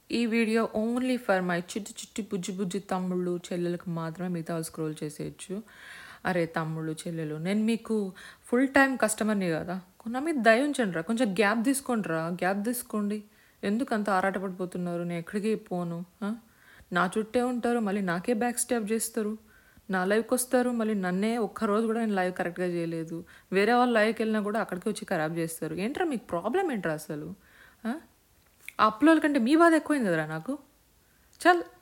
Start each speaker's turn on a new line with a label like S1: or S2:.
S1: ఈ video only for my చిట్టి చిట్టి బుజ్జి బుజ్జి తమ్ముళ్ళు చెల్లెలకు మాత్రమే మిగతా వాళ్ళు స్క్రోల్ చేసేయచ్చు అరే తమ్ముళ్ళు చెల్లెలు నేను మీకు ఫుల్ టైం కస్టమర్ని కదా నా మీద దయ ఉంచండి రా కొంచెం గ్యాప్ తీసుకోండి రా గ్యాప్ తీసుకోండి ఎందుకు అంత ఆరాటపడిపోతున్నారు నేను ఎక్కడికి పోను ఆ? నా చుట్టే ఉంటారు మళ్ళీ నాకే బ్యాక్ స్టెప్ చేస్తారు నా లైవ్కి వస్తారు మళ్ళీ నన్నే ఒక్కరోజు కూడా నేను లైవ్ కరెక్ట్గా చేయలేదు వేరే వాళ్ళు లైవ్కి వెళ్ళినా కూడా అక్కడికి వచ్చి ఖరాబ్ చేస్తారు ఏంట్రా మీకు ప్రాబ్లం ఏంట్రా అసలు ఆ? ఆ అప్లోల కంటే మీ బాధ ఎక్కువైంది కదరా నాకు చల్